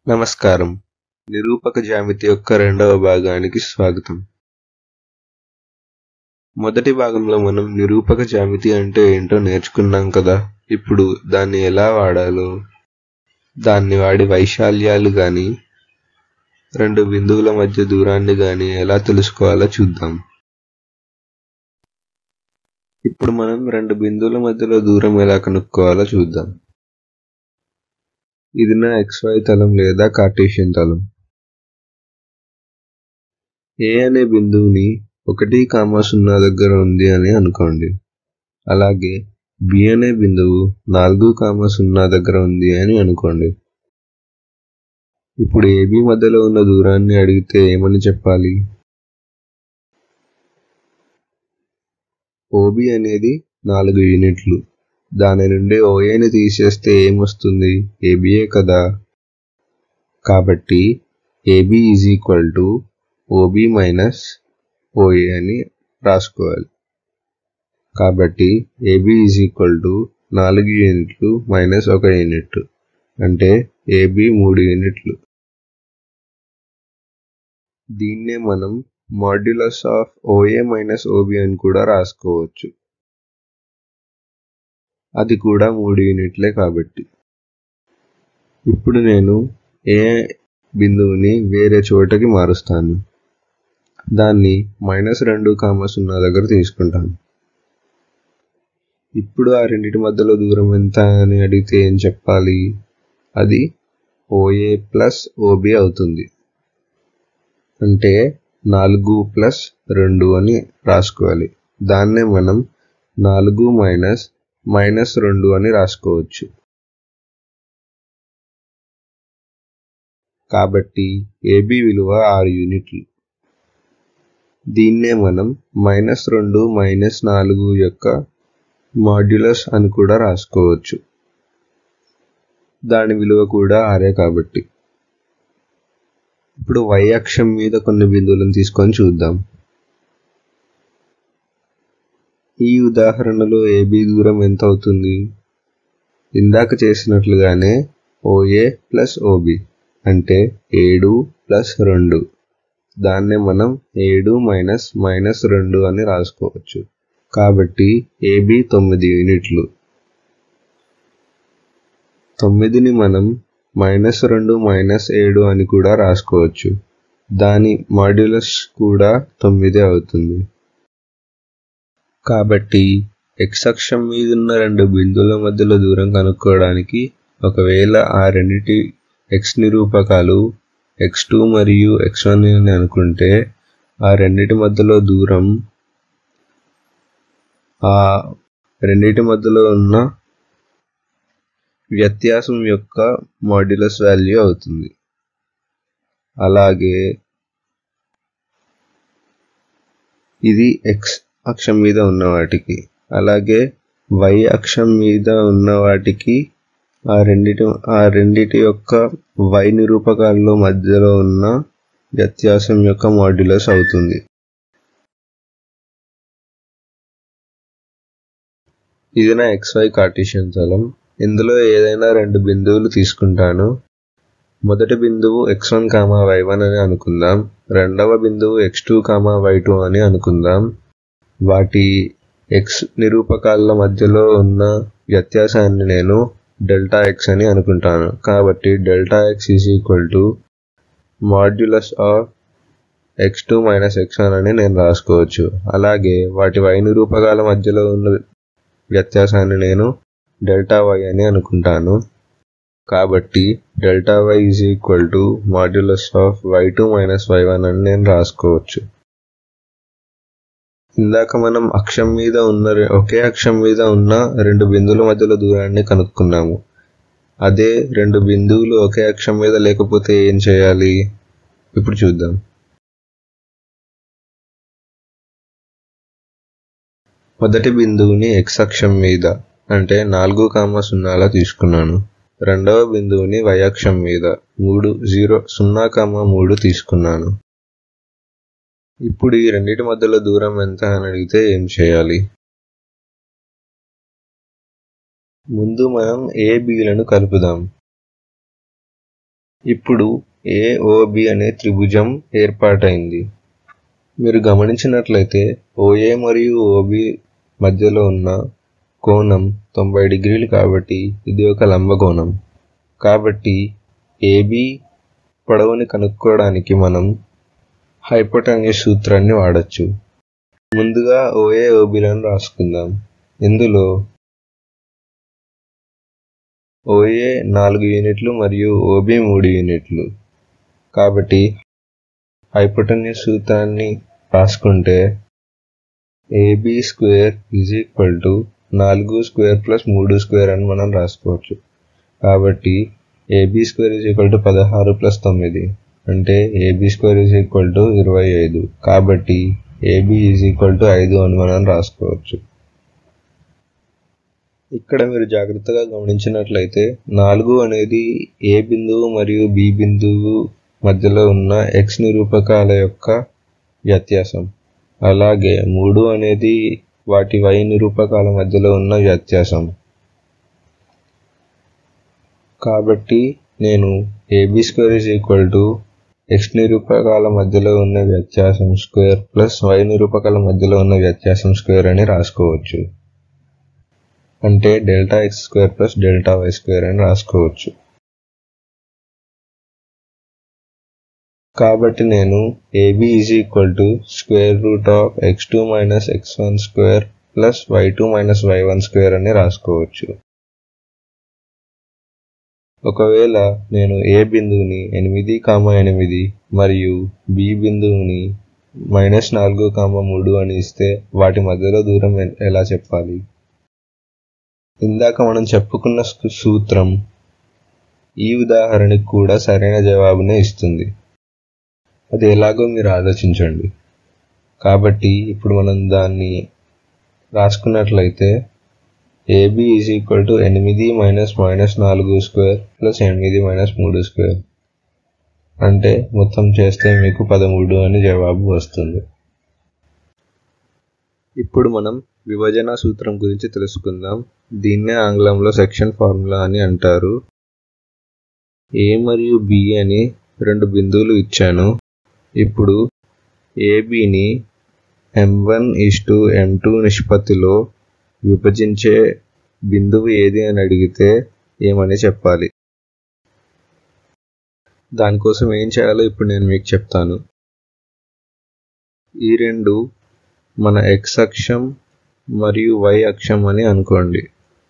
నమస్కారం నిరూపక జ్యామితి యొక్క రెండవ భాగానికి స్వాగతం మొదటి భాగంలో మనం నిరూపక జ్యామితి అంటే ఏంటో నేర్చుకున్నాం కదా ఇప్పుడు దాన్ని ఎలా వాడాలో దాన్ని వాడి వైశాల్యాలు కానీ రెండు బిందువుల మధ్య దూరాన్ని కానీ ఎలా తెలుసుకోవాలో చూద్దాం ఇప్పుడు మనం రెండు బిందువుల మధ్యలో దూరం ఎలా కనుక్కోవాలో చూద్దాం ఇది నా xy తలం లేదా కార్టేషియన్ తలం ఏ అనే బిందువుని ఒకటి కామా సున్నా దగ్గర ఉంది అని అనుకోండి అలాగే బి అనే బిందువు నాలుగు కామా సున్నా దగ్గర ఉంది అని అనుకోండి ఇప్పుడు ఏబి మధ్యలో ఉన్న దూరాన్ని అడిగితే ఏమని చెప్పాలి ఓబి అనేది నాలుగు యూనిట్లు దాని నుండి ఓఏని తీసేస్తే ఏమొస్తుంది ఏబిఏ కదా కాబట్టి A B is equal to O B minus O A అని రాసుకోవాలి కాబట్టి ఏబి ఈజ్ ఈక్వల్ టు నాలుగు యూనిట్లు మైనస్ ఒక యూనిట్ అంటే ఏబి మూడు యూనిట్లు దీన్నే మనం modulus of O A minus O B అని కూడా రాసుకోవచ్చు అది కూడా మూడు యూనిట్లే కాబట్టి ఇప్పుడు నేను ఏ బిందువుని వేరే చోటకి మారుస్తాను దాన్ని మైనస్ రెండు కామ సున్నా దగ్గర తీసుకుంటాను ఇప్పుడు ఆ రెండింటి మధ్యలో దూరం ఎంత అని అడిగితే ఏం చెప్పాలి అది ఓఏ ప్లస్ ఓబి అవుతుంది అంటే నాలుగు ప్లస్ రెండు అని రాసుకోవాలి దాన్నే మనం నాలుగు మైనస్ మైనస్ రెండు అని రాసుకోవచ్చు కాబట్టి ఏబి విలువ ఆరు యూనిట్లు దీన్నే మనం మైనస్ రెండు మైనస్ నాలుగు యొక్క మాడ్యులస్ అని కూడా రాసుకోవచ్చు దాని విలువ కూడా ఆరే కాబట్టి ఇప్పుడు y అక్షం మీద కొన్ని బిందువులను తీసుకొని చూద్దాం ఈ ఉదాహరణలో ఏబి దూరం ఎంత అవుతుంది ఇందాక చేసినట్లుగానే ఓఏ ప్లస్ ఓబి అంటే ఏడు ప్లస్ రెండు దాన్నే మనం ఏడు మైనస్ మైనస్ రెండు అని రాసుకోవచ్చు కాబట్టి ఏబి తొమ్మిది యూనిట్లు తొమ్మిదిని మనం మైనస్ రెండు మైనస్ ఏడు అని కూడా రాసుకోవచ్చు దాని మాడ్యులస్ కూడా తొమ్మిదే అవుతుంది కాబట్టి ఎక్స్ అక్షం మీద ఉన్న రెండు బిందువుల మధ్యలో దూరం కనుక్కోవడానికి ఒకవేళ ఆ రెండిటి ఎక్స్ నిరూపకాలు ఎక్స్ టూ మరియు ఎక్స్ వన్ అని అనుకుంటే ఆ రెండిటి మధ్యలో దూరం ఆ రెండిటి మధ్యలో ఉన్న వ్యత్యాసం యొక్క మాడ్యులస్ వాల్యూ అవుతుంది అలాగే ఇది ఎక్స్ అక్షం మీద ఉన్న వాటికి అలాగే వై అక్షం మీద ఉన్న వాటికి ఆ రెండిటి ఆ రెండిటి యొక్క వై నిరూపకాల్లో మధ్యలో ఉన్న వ్యత్యాసం యొక్క మాడ్యులస్ అవుతుంది ఇది నా ఎక్స్వై కార్టీషియన్ తలం ఇందులో ఏదైనా రెండు బిందువులు తీసుకుంటాను మొదటి బిందువు x one comma y one అని అనుకుందాం రెండవ బిందువు x two comma y two అని అనుకుందాం వాటి ఎక్స్ నిరూపకాల మధ్యలో ఉన్న వ్యత్యాసాన్ని నేను డెల్టా ఎక్స్ అని అనుకుంటాను కాబట్టి delta x is equal to modulus of x two minus x one అని నేను రాసుకోవచ్చు అలాగే వాటి వై నిరూపకాల మధ్యలో ఉన్న వ్యత్యాసాన్ని నేను డెల్టా వై అని అనుకుంటాను కాబట్టి delta y is equal to modulus of y two minus y one అని నేను రాసుకోవచ్చు ఇందాక మనం అక్షం మీద ఉన్న ఒకే అక్షం మీద ఉన్న రెండు బిందువుల మధ్యలో దూరాన్ని కనుక్కున్నాము అదే రెండు బిందువులు ఒకే అక్షం మీద లేకపోతే ఏం చేయాలి ఇప్పుడు చూద్దాం మొదటి బిందువుని ఎక్స్ అక్షం మీద అంటే నాలుగు కామ సున్నాలా తీసుకున్నాను రెండవ బిందువుని వై అక్షం మీద మూడు జీరో సున్నా కామ మూడు తీసుకున్నాను ఇప్పుడు ఈ రెండింటి మధ్యలో దూరం ఎంత అని అడిగితే ఏం చేయాలి ముందు మనం ఏ బీలను కలుపుదాం ఇప్పుడు ఏఓబి అనే త్రిభుజం ఏర్పాటైంది మీరు గమనించినట్లయితే ఓఏ మరియు ఓబి మధ్యలో ఉన్న కోణం తొంభై డిగ్రీలు కాబట్టి ఇది ఒక లంబకోణం కాబట్టి ఏబి పొడవుని కనుక్కోవడానికి మనం హైపోటెన్యూస్ సూత్రాన్ని వాడచ్చు ముందుగా ఓఏ ఓబిలను రాసుకుందాం ఇందులో ఓఏ నాలుగు యూనిట్లు మరియు ఓబి మూడు యూనిట్లు కాబట్టి హైపోటెన్యూస్ సూత్రాన్ని రాసుకుంటే A B square is equal to నాలుగు స్క్వేర్ ప్లస్ మూడు స్క్వేర్ అని మనం రాసుకోవచ్చు కాబట్టి A B square is equal to పదహారు ప్లస్ తొమ్మిది అంటే A B square is equal to ఇరవై ఐదు కాబట్టి ఏబి ఈజ్ ఈక్వల్ టు ఐదు అని మనం రాసుకోవచ్చు ఇక్కడ మీరు జాగ్రత్తగా గమనించినట్లయితే నాలుగు అనేది ఏ బిందువు మరియు బి బిందువు మధ్యలో ఉన్న ఎక్స్ నిరూపకాల యొక్క వ్యత్యాసం అలాగే మూడు అనేది వాటి వై నిరూపకాల మధ్యలో ఉన్న వ్యత్యాసం కాబట్టి నేను A B square is equal to x నిరూపకాల మధ్యలో ఉన్న వ్యత్యాసం స్క్వేర్ ప్లస్ వై నిరూపకాల మధ్యలో ఉన్న వ్యత్యాసం స్క్వేర్ అని రాసుకోవచ్చు అంటే delta x square plus delta y square అని రాసుకోవచ్చు కాబట్టి నేను A B is equal to square root of x two minus x one square plus y two minus y one square అని రాసుకోవచ్చు ఒకవేళ నేను ఏ బిందువుని ఎనిమిది కామ ఎనిమిది మరియు బి బిందువుని మైనస్ నాలుగు కామ మూడు అని ఇస్తే వాటి మధ్యలో దూరం ఎలా చెప్పాలి ఇందాక మనం చెప్పుకున్న సూత్రం ఈ ఉదాహరణకి కూడా సరైన జవాబునే ఇస్తుంది అది ఎలాగో మీరు ఆలోచించండి కాబట్టి ఇప్పుడు మనం దాన్ని రాసుకున్నట్లయితే ఏబి ఈజ్ ఈక్వల్ టు ఎనిమిది మైనస్ మైనస్ నాలుగు స్క్వేర్ ప్లస్ ఎనిమిది మైనస్ మూడు స్క్వేర్ అంటే మొత్తం చేస్తే మీకు పదమూడు అని జవాబు వస్తుంది ఇప్పుడు మనం విభజన సూత్రం గురించి తెలుసుకుందాం దీన్నే ఆంగ్లంలో సెక్షన్ ఫార్ములా అని అంటారు ఏ మరియు బి అని రెండు బిందువులు ఇచ్చాను ఇప్పుడు ఏబిని m one is to m two నిష్పత్తిలో విభజించే బిందువు ఏది అని అడిగితే ఏమని చెప్పాలి దానికోసం ఏం చేయాలో ఇప్పుడు నేను మీకు చెప్తాను ఈ రెండు మన ఎక్స్ అక్షం మరియు వై అక్షం అని అనుకోండి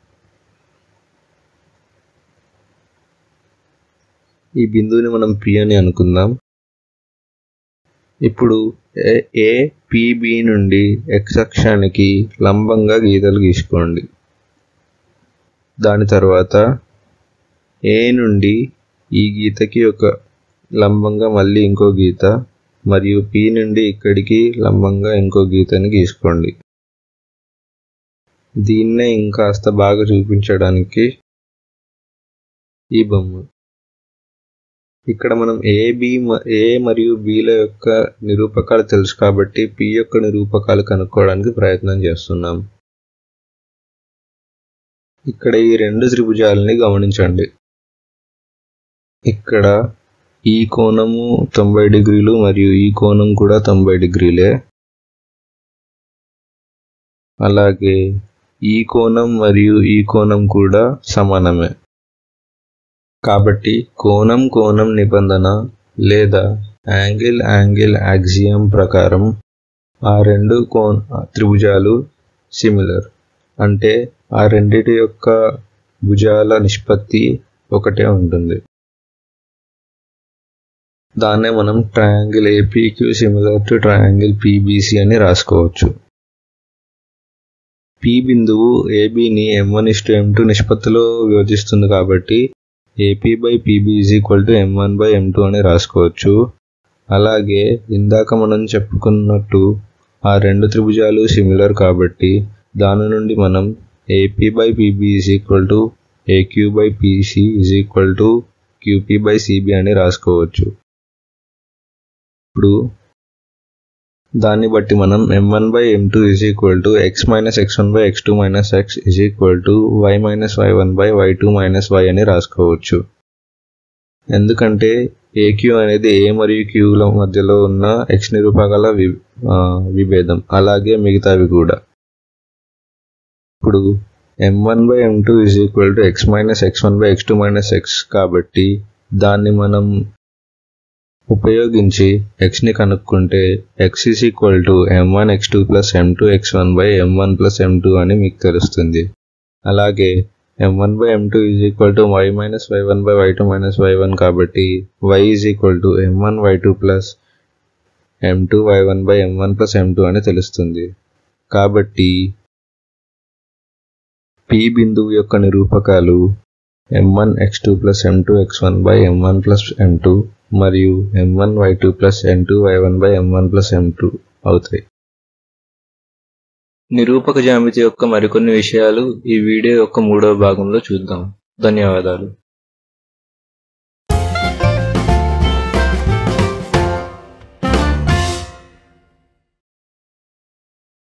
ఈ బిందువుని మనం పి అని అనుకుందాం ఇప్పుడు ఏ పిబి నుండి ఎక్స్ అక్షానికి లంబంగా గీతలు గీసుకోండి దాని తర్వాత ఏ నుండి ఈ గీతకి ఒక లంబంగా మళ్ళీ ఇంకో గీత మరియు పి నుండి ఇక్కడికి లంబంగా ఇంకో గీతని గీసుకోండి దీన్నే ఇంకాస్త బాగా చూపించడానికి ఈ బొమ్మ ఇక్కడ మనం ఏ బి ఏ మరియు బిల యొక్క నిరూపకాలు తెలుసు కాబట్టి పి యొక్క నిరూపకాలు కనుక్కోవడానికి ప్రయత్నం చేస్తున్నాం ఇక్కడ ఈ రెండు త్రిభుజాలని గమనించండి ఇక్కడ ఈ కోణము తొంభై డిగ్రీలు మరియు ఈ కోణం కూడా తొంభై డిగ్రీలే అలాగే ఈ కోణం మరియు ఈ కోణం కూడా సమానమే కాబట్టి కోణం కోణం నిబంధన లేదా యాంగిల్ యాంగిల్ యాక్సియం ప్రకారం ఆ రెండు కోణ త్రిభుజాలు సిమిలర్ అంటే ఆ రెండిటి యొక్క భుజాల నిష్పత్తి ఒకటే ఉంటుంది దాన్నే మనం triangle A P Q similar to triangle P B C అని రాసుకోవచ్చు పి బిందువు ఏబిని m one is to m two నిష్పత్తిలో విభజిస్తుంది కాబట్టి A P by P B is equal to m one by m two అని రాసుకోవచ్చు అలాగే ఇందాక మనం చెప్పుకున్నట్టు ఆ రెండు త్రిభుజాలు సిమిలర్ కాబట్టి దాని నుండి మనం A P by P B is equal to A Q by P C is equal to Q P by C B అని రాసుకోవచ్చు ఇప్పుడు దాన్ని బట్టి మనం m one by m two is equal to x minus x one by x two minus x is equal to y minus y one by y two minus y అని రాసుకోవచ్చు ఎందుకంటే AQ అనేది ఏ మరియు క్యూల మధ్యలో ఉన్న ఎక్స్ నిరూపకాల వి ఆ, విభేదం అలాగే మిగతావి కూడా ఇప్పుడు m one by m two is equal to x minus x one by x two minus x కాబట్టి దాన్ని మనం ఉపయోగించి ఎక్స్ని కనుక్కుంటే x is equal to m one x two plus m two x one by m one plus m two అని మీకు తెలుస్తుంది అలాగే m one by m two is equal to y minus y one by y two minus y one కాబట్టి why is equal to m one y two plus m two y one by m one plus m two అని తెలుస్తుంది కాబట్టి P బిందువు యొక్క నిరూపకాలు m one x two plus m two x one by m one plus m two మరియు m one y two plus m two y one by m one plus m two అవుతాయి నిరూపక జ్యామితి యొక్క మరికొన్ని విషయాలు ఈ వీడియో యొక్క మూడవ భాగంలో చూద్దాం ధన్యవాదాలు